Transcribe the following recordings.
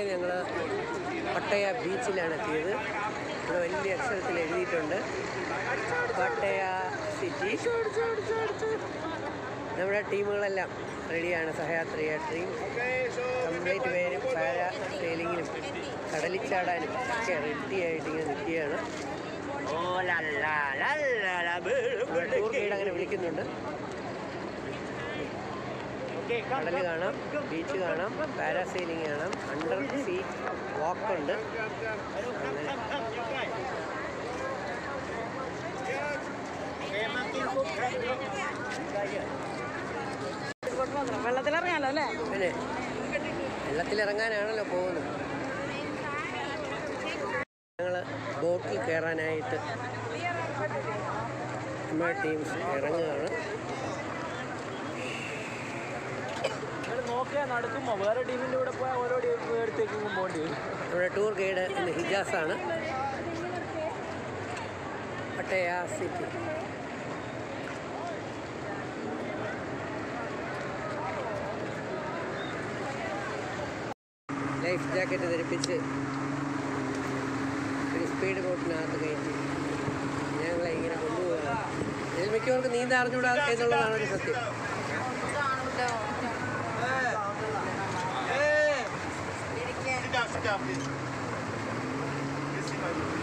ഞങ്ങൾ പട്ടയ ബീച്ചിലാണ് എത്തിയത് ഇവിടെ വലിയ അക്ഷരത്തിൽ എഴുതിയിട്ടുണ്ട് പട്ടയ സിറ്റി നമ്മുടെ ടീമുകളെല്ലാം റെഡിയാണ് സഹയാത്രിക ടീം കംപ്ലീറ്റ് പേരും പാര സെയിലിങ്ങിനും കടലിച്ചാടാനും ഒക്കെ റെഡി ആയിട്ട് ഇങ്ങനെ നിൽക്കുകയാണ് ഇവിടെ ടൂർ ഗൈഡ് അങ്ങനെ വിളിക്കുന്നുണ്ട് കടൽ കാണാം ബീച്ച് കാണാം പാരാസെയിലിംഗ് കാണാം അണ്ടർ സീ വാക്ക് ഉണ്ട് അങ്ങനെ വെള്ളത്തിലിറങ്ങാലോ അല്ലേ പിന്നെ വെള്ളത്തിലിറങ്ങാനാണല്ലോ പോകുന്നത് ഞങ്ങൾ ബോട്ടിൽ കയറാനായിട്ട് നമ്മുടെ ടീംസ് ഇറങ്ങുകയാണ് നോക്കിയാൽ നടക്കുമോ വേറെ ടീമിന്റെ കൂടെ പോയാൽ ഓരോ ടീം എടുത്തേക്കും പോകേണ്ടി വരും നമ്മുടെ ടൂർ ഗൈഡ് ഇന്ന് ഹിജാസാണ് പട്ടയ സിറ്റി ലൈഫ് ജാക്കറ്റ് ധരിപ്പിച്ച് ഒരു സ്പീഡ് ബോട്ടിനകത്ത് കയറ്റി ഞങ്ങളെ ഇങ്ങനെ കൊണ്ടുപോവുകയാണ് ഇതിൽ മിക്കവർക്കും നീന്താൻ അറിഞ്ഞുകൂടാ എന്നുള്ളതാണ് ഒരു സത്യം Sit down, sit down, please. Please sit down.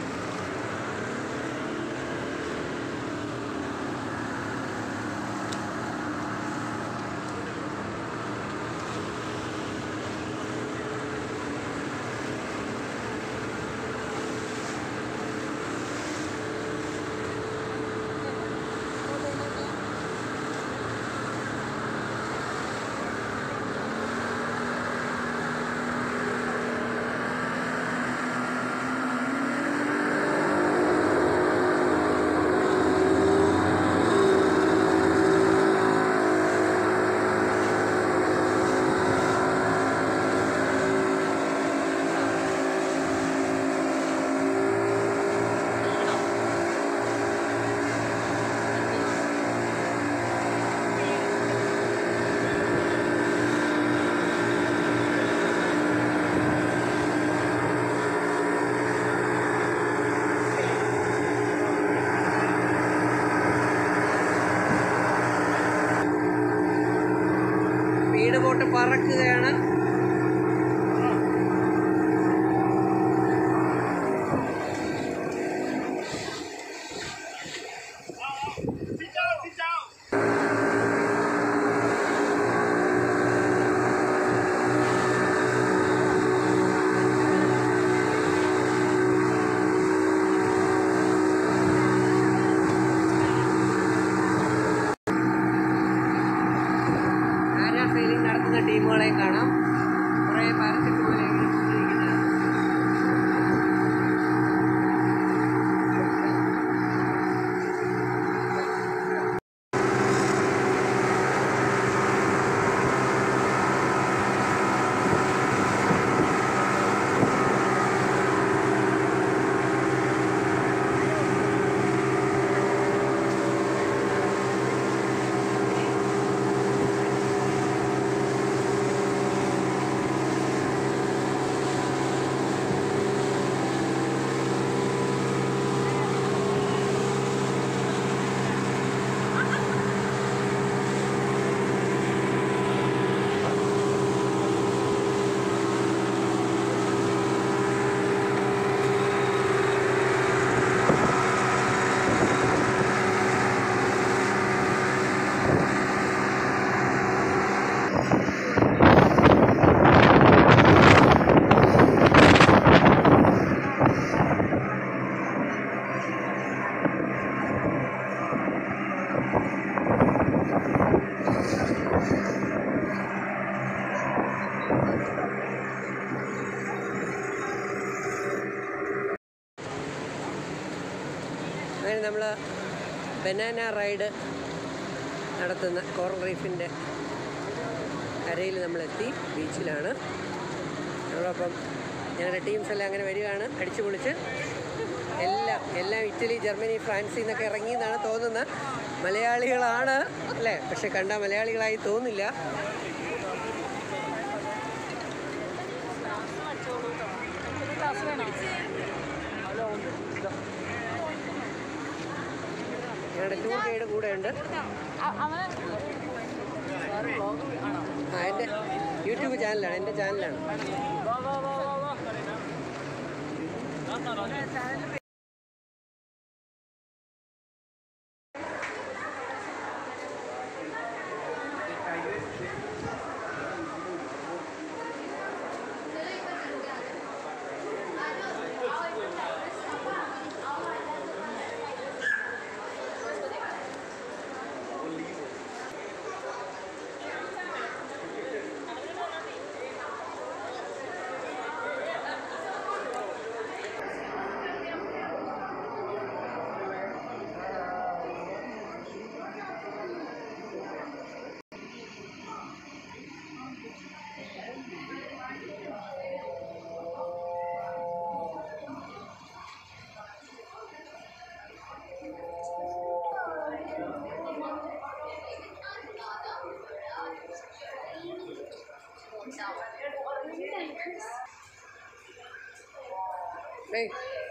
Speed boat പറക്കുകയാണ് Sit down, sit down. Parasailing നടത്തുന്ന ടീമുകളെ കാണാം കുറേ പാരച്ചൂട്ട് പോലെ ഇങ്ങനെ കൊണ്ടിരിക്കുന്നത് അങ്ങനെ നമ്മൾ ബനാന റൈഡ് നടത്തുന്ന കോറൽ റീഫിൻ്റെ കരയിൽ നമ്മളെത്തി ബീച്ചിലാണ് നമ്മളപ്പം ഞങ്ങളുടെ ടീംസ് എല്ലാം അങ്ങനെ വരികയാണ് അടിച്ചു പൊളിച്ച് എല്ലാം എല്ലാം ഇറ്റലി ജർമ്മനി ഫ്രാൻസിൽ നിന്നൊക്കെ ഇറങ്ങി എന്നാണ് തോന്നുന്നത് മലയാളികളാണ് അല്ലേ പക്ഷെ കണ്ട മലയാളികളായി തോന്നില്ല ഗ്ലാസ് വേണം അല്ല ഒന്ന് ഇതാ. ഞങ്ങളുടെ ടൂർ ഗൈഡ് കൂടെ ഉണ്ട് ആ എൻ്റെ യൂട്യൂബ് ചാനലാണ് എൻ്റെ ചാനലാണ് വാ വാ വാ വാ വാ ഏയ്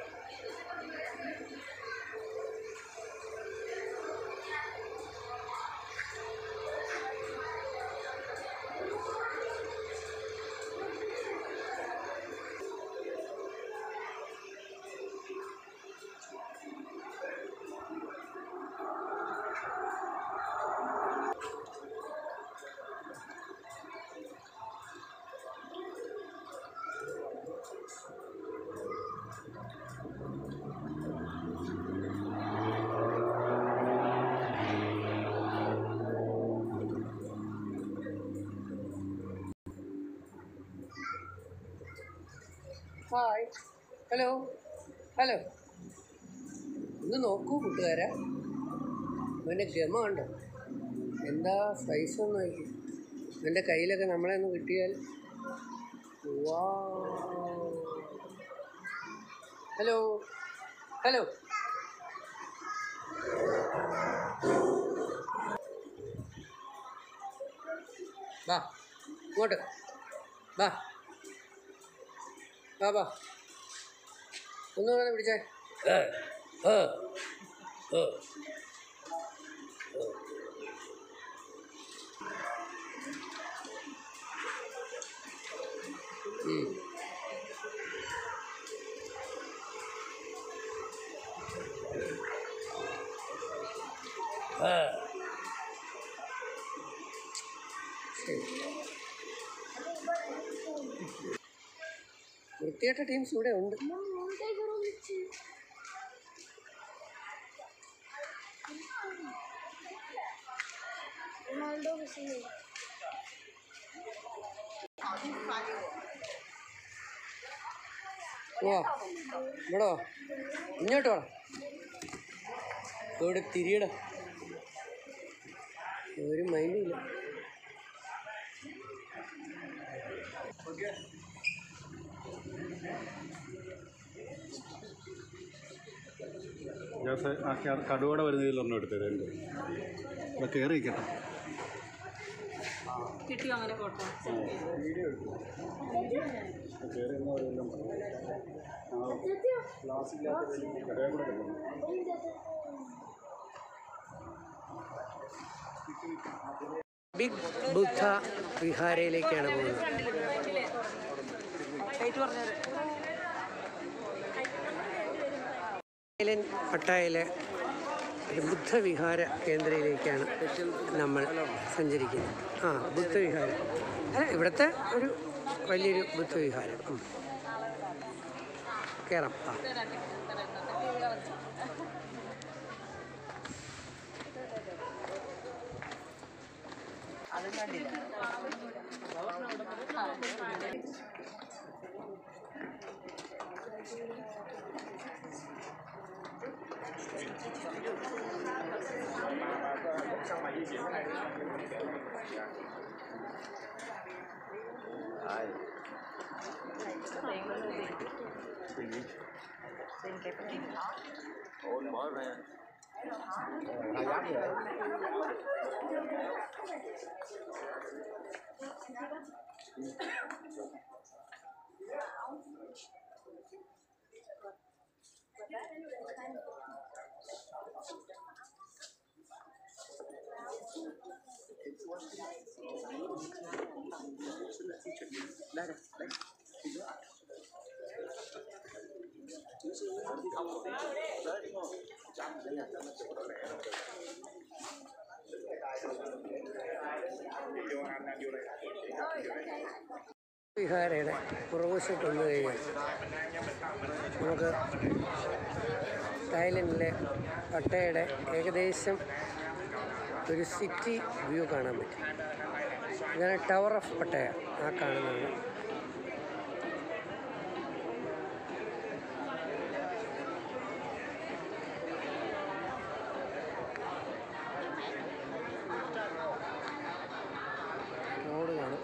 ഹായ് ഹലോ ഹലോ ഒന്ന് നോക്കൂ കൂട്ടുകാരാ അവൻ്റെ ഗമ കണ്ടോ എന്താ സൈസ് ഒന്ന് നോക്കി എൻ്റെ കയ്യിലൊക്കെ നമ്മളെ ഒന്ന് കിട്ടിയാൽ വാ ഹലോ ഹലോ വാ ഇങ്ങോട്ട് വാ വാ വാ ഒന്നുകൂടെ ഒന്ന് പിടിച്ചേ ഏ, ഏ, ഏ. ഉം. ഏ. ശരി വൃത്തികെട്ട ടീംസ് ഇവിടെ ഉണ്ട് റൊണാൾഡോ മെസ്സി വാ ഇവിടെ വാ ഇങ്ങോട്ട് വാ ഇവിടെ തിരിയട ഒരു മൈൻഡും ഇല്ല ജോസ് ആ ക- കടുവയുടെ വരുന്നതിൽ ഒരെണ്ണം എടുത്തത് എൻ്റെ ഇവിടെ കയറി നിൽക്കട്ടെ കിട്ടിയോ അങ്ങനെ ഫോട്ടോ കയറി ഗ്ലാസ്സില്ലാത്ത കടയിൽ കൂടെ കിട്ടുന്നു ബിഗ് ബുദ്ധ വിഹാരയിലേക്കാണ് പോകുന്നത് ഡേറ്റ് പറഞ്ഞേരെ ഐലൻഡ് പട്ടായയിലെ ഒരു ബുദ്ധവിഹാര കേന്ദ്രയിലേക്കാണ് നമ്മൾ സഞ്ചരിക്കുന്നത് ആ ബുദ്ധവിഹാരം അല്ല ഇവിടുത്തെ ഒരു വലിയൊരു ബുദ്ധവിഹാരം ഉം. കയറാം ആ വിഹാരയുടെ പുറകുവശത്ത് വന്നു കഴിഞ്ഞാൽ നമുക്ക് തായ്ലൻഡിലെ പട്ടയുടെ ഏകദേശം ഒരു സിറ്റി വ്യൂ കാണാൻ പറ്റും ഇതാണ് ടവർ ഓഫ് പട്ടയ ആ കാണുന്നതാണ് റോഡ് കാണും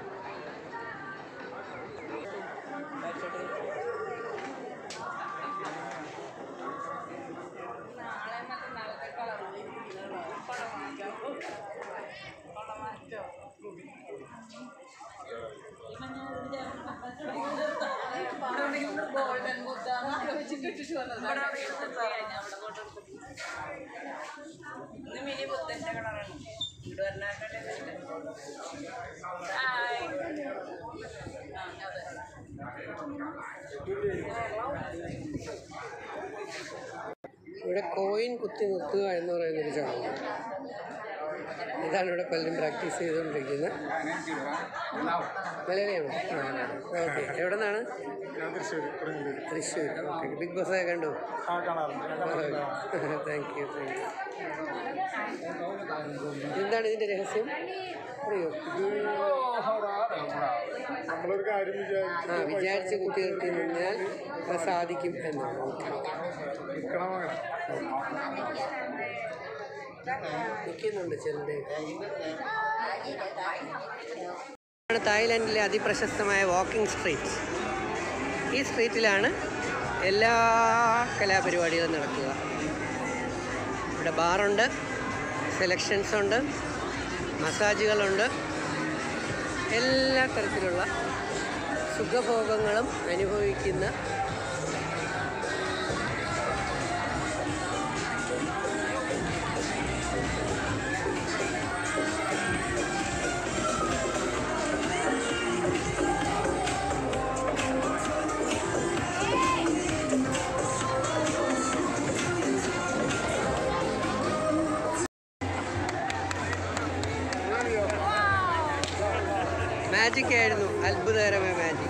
മിനി ബുദ്ധന്റെ കളറാണ് ഇവിടെ വരണാക്കട്ടെ ഹായ് ആ അതെ ഇവിടെ കോയിൻ കുത്തി നിർത്തുക എന്ന് പറയുന്നൊരു ചടങ്ങ് ഇതാണ് ഇവിടെ പലരും പ്രാക്ടീസ് ചെയ്തുകൊണ്ടിരിക്കുന്നത് മലയാളിയാണോ ആ ഓക്കെ എവിടെ നിന്നാണ് തൃശ്ശൂർ ഓക്കെ ബിഗ് ബോസ് ഒക്കെ കണ്ടു താങ്ക് യു താങ്ക് യു എന്താണ് ഇതിൻ്റെ രഹസ്യം അറിയോ നമ്മളൊരു കാര്യം വിചാരിച്ചു ആ വിചാരിച്ച് കുത്തി നിർത്തി നിന്നാൽ അത് സാധിക്കും എന്നാണ് ഓക്കെ നിൽക്കണം അങ്ങനെ നിൽക്കുന്നുണ്ട് ചിലരുടെ ആണ് തായ്ലാൻഡിലെ അതിപ്രശസ്തമായ വാക്കിംഗ് സ്ട്രീറ്റ് ഈ സ്ട്രീറ്റിലാണ് എല്ലാ കലാപരിപാടികളും നടക്കുക ഇവിടെ ബാറുണ്ട് സെലക്ഷൻസ് ഉണ്ട് മസാജുകളുണ്ട് എല്ലാ തരത്തിലുള്ള സുഖഭോഗങ്ങളും അനുഭവിക്കുന്ന മാജിക് ആയിരുന്നു അത്ഭുതകരമായ മാജിക്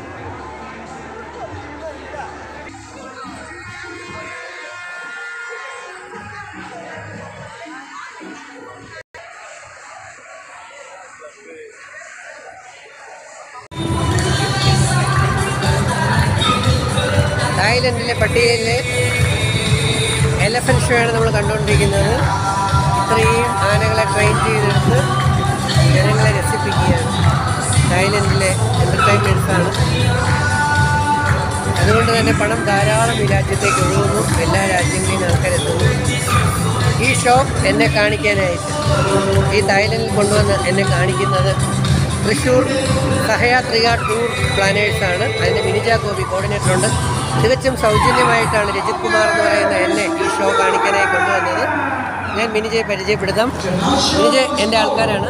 തായ്ലൻഡിലെ പട്ടികയിലെ എലഫന്റ് ഷോ ആണ് നമ്മൾ കണ്ടുകൊണ്ടിരിക്കുന്നത് ഇത്രയും ആനകളെ ട്രെയിൻ ചെയ്തെടുത്ത് ജനങ്ങളെ രസിപ്പിക്കുകയാണ് തായ്ലൻഡിലെ എൻ്റർടൈൻമെൻറ്റ്സ് ആണ് അതുകൊണ്ട് തന്നെ പണം ധാരാളം ഈ രാജ്യത്തേക്ക് ഒഴുകുന്നു എല്ലാ രാജ്യങ്ങളിലും ആൾക്കാരെത്തുന്നു ഈ ഷോ എന്നെ കാണിക്കാനായിട്ട് ഈ തായ്ലൻഡിൽ കൊണ്ടുവന്ന് എന്നെ കാണിക്കുന്നത് തൃശ്ശൂർ സഹയാത്രിക ടൂർ പ്ലാനേഴ്സാണ് അതിൻ്റെ മിനിജ ഗോപി കോർഡിനേറ്റർ ഉണ്ട് തികച്ചും സൗജന്യമായിട്ടാണ് രജിത് കുമാർ എന്ന് പറയുന്ന എന്നെ ഈ ഷോ കാണിക്കാനായി കൊണ്ടുവന്നത് ഞാൻ മിനിജയെ പരിചയപ്പെടുത്താം മിനിജ എൻ്റെ ആൾക്കാരാണ്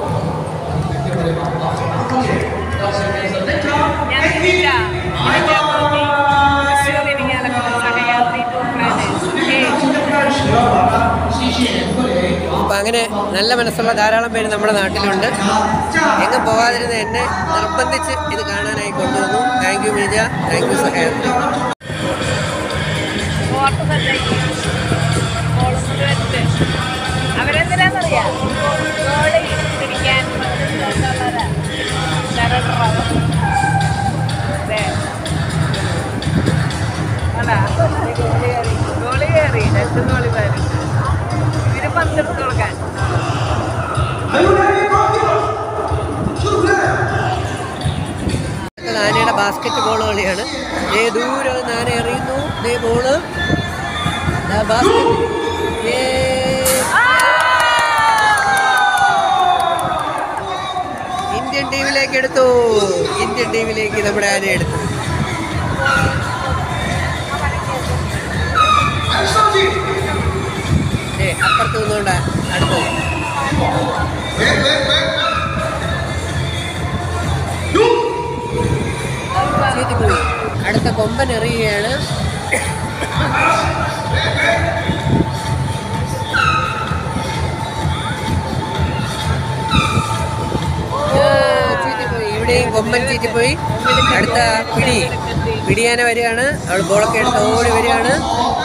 ഞാൻ വിനിത. Vinitha Gopi, Thrissur Irinjalakuda Sahayatri tour planners. ഏയ്. അപ്പം അങ്ങനെ നല്ല മനസ്സുള്ള ധാരാളം പേര് നമ്മുടെ നാട്ടിലുണ്ട് എങ്ങും പോകാതിരുന്ന എന്നെ നിർബന്ധിച്ച് ഇത് കാണാനായി കൊണ്ടുവന്നു thank you Meeja thank you Sahayatri photo തന്നെ ഫോളോസ് വെച്ച് അവരെന്തിനാന്നറിയാം ഗോളി പിടിക്കാൻ വന്നിട്ടുള്ളവരാ. ശരണ്റാവ്. അതെ. അതാ, ഗോളി കയറി ഗോളി കയറി രണ്ട് ഗോളിമാര് ഇവര് പന്തെടുത്ത് കൊടുക്കാൻ അടുത്തത് ആനയുടെ ബാസ്ക്കറ്റ് ബോൾ കളിയാണ് ദേ ദൂരെ നിന്ന് ആന എറിയുന്നു ദേ ബോള് ദാ ബാസ്ക്കറ്റ് ഏ. ഇന്ത്യൻ ടീമിലേക്ക് എടുത്തു ഇന്ത്യൻ ടീമിലേക്ക് നമ്മുടെ ആന എടുത്തു ചീറ്റിപ്പോയി അടുത്ത കൊമ്പൻ എറിയുകയാണ് ആ, ചീറ്റിപ്പോയി ഇവിടെയും കൊമ്പൻ ചീറ്റിപ്പോയി അടുത്ത പിടി പിടിയാന വരികയാണ് അവൾ ബോളൊക്കെ എടുത്ത് ഓടി വരികയാണ്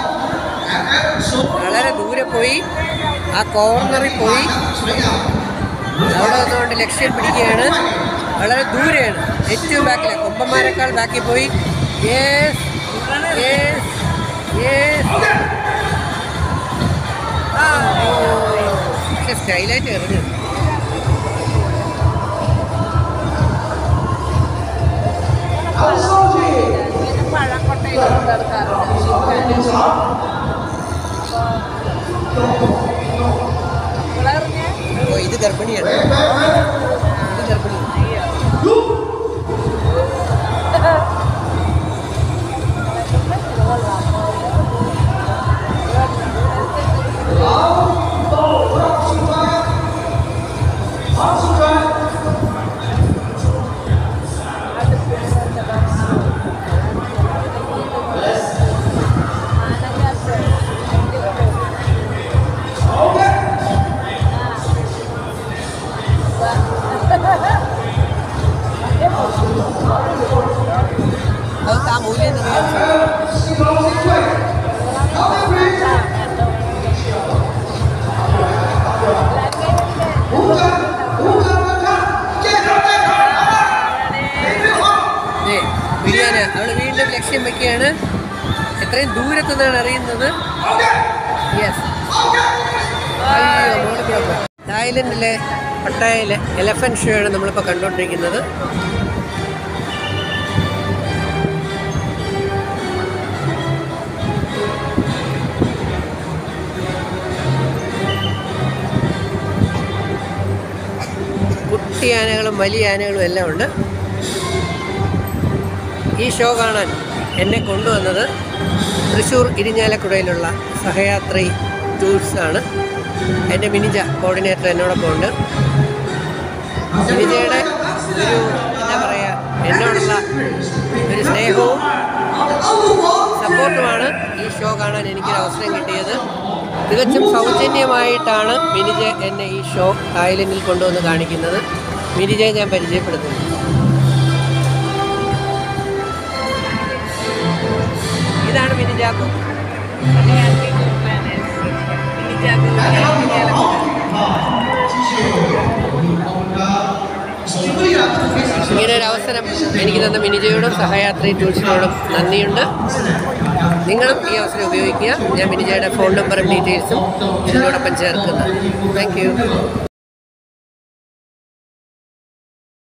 വളരെ ദൂരെ പോയി ആ കോർണറിൽ പോയി അവിടെ നിന്നുകൊണ്ട് ലക്ഷ്യം പിടിക്കുകയാണ് വളരെ ദൂരെയാണ് ഏറ്റവും ബാക്കിലെ കൊമ്പന്മാരെക്കാൾ ബാക്കിൽ പോയി യേസ് യേസ് യേസ് പക്ഷെ സ്റ്റൈലായിട്ട് എറിഞ്ഞു പഴക്കൊട്ടയിലൊന്നും നടത്താറുണ്ട് വളർന്നേ ഓ ഇത് ഗർഭിണിയാണ് ഇത് ഗർഭിണി അത് ആ മൂല്യം നിറയെ ദേ, ബിരിയാന അവൾ വീണ്ടും ലക്ഷ്യം വെക്കുകയാണ് എത്രയും ദൂരത്തു നിന്നാണ് അറിയുന്നത് യെസ് തായ്ലൻഡിലെ പട്ടായയിലെ എലഫൻറ്റ് ഷോ ആണ് നമ്മളിപ്പോൾ കണ്ടുകൊണ്ടിരിക്കുന്നത് കുട്ടി ആനകളും വലിയ ആനകളും എല്ലാം ഉണ്ട് ഈ ഷോ കാണാൻ എന്നെ കൊണ്ടുവന്നത് തൃശ്ശൂർ ഇരിഞ്ഞാലക്കുടയിലുള്ള സഹയാത്രി ടൂർസ് ആണ് എൻ്റെ മിനിജ കോർഡിനേറ്റർ എന്നോടൊപ്പം ഉണ്ട് മിനിജയുടെ ഒരു എന്താ പറയുക എന്നോടുള്ള ഒരു സ്നേഹവും സപ്പോർട്ടുമാണ് ഈ ഷോ കാണാൻ എനിക്കൊരു അവസരം കിട്ടിയത് തികച്ചും സൗജന്യമായിട്ടാണ് മിനിജ എന്നെ ഈ ഷോ തായ്ലൻഡിൽ കൊണ്ടുവന്ന് കാണിക്കുന്നത് മിനിജയെ ഞാൻ പരിചയപ്പെടുത്തുന്നു ഇതാണ് മിനിജാക്കോ ഇങ്ങനെ ഒരു അവസരം എനിക്ക് തന്ന മിനിജയോടും സഹയാത്രി ടൂൾസിനോടും നന്ദിയുണ്ട് നിങ്ങളും ഈ അവസരം ഉപയോഗിക്കുക ഞാൻ മിനിജയുടെ ഫോൺ നമ്പറും ഡീറ്റെയിൽസും ഇതിനോടൊപ്പം ചേർക്കുന്നു താങ്ക് യു